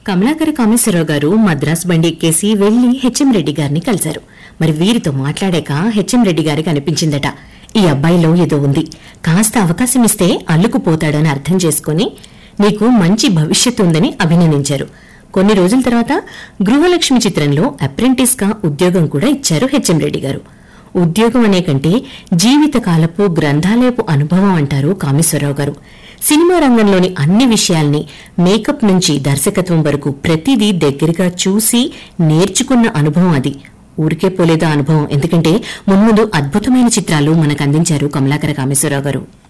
కమలాకర కామేశ్వరరావు గారు మద్రాస్ బండి ఎక్కేసి వెళ్లి హెచ్ఎం రెడ్డి గారిని కలిశారు మరి వీరితో మాట్లాడాక హెచ్ఎం రెడ్డి గారికి అనిపించిందట ఈ అబ్బాయిలో ఏదో ఉంది కాస్త అవకాశం ఇస్తే అల్లుకుపోతాడని అర్థం చేసుకుని నీకు మంచి భవిష్యత్తు ఉందని అభినందించారు కొన్ని రోజుల తర్వాత గృహలక్ష్మి చిత్రంలో అప్రెంటిస్ గా ఉద్యోగం కూడా ఇచ్చారు హెచ్ఎం రెడ్డి గారు ఉద్యోగం అనే కంటే జీవితకాలపు గ్రంథాలయపు అనుభవం అంటారు కామేశ్వరరావు గారు సినిమా రంగంలోని అన్ని విషయాల్ని మేకప్ నుంచి దర్శకత్వం వరకు ప్రతిదీ దగ్గరగా చూసి నేర్చుకున్న అనుభవం అది ఊరికే పోలేదా అనుభవం ఎందుకంటే మున్ముందు అద్భుతమైన చిత్రాలు మనకు అందించారు కమలాకర కామేశ్వరరావు గారు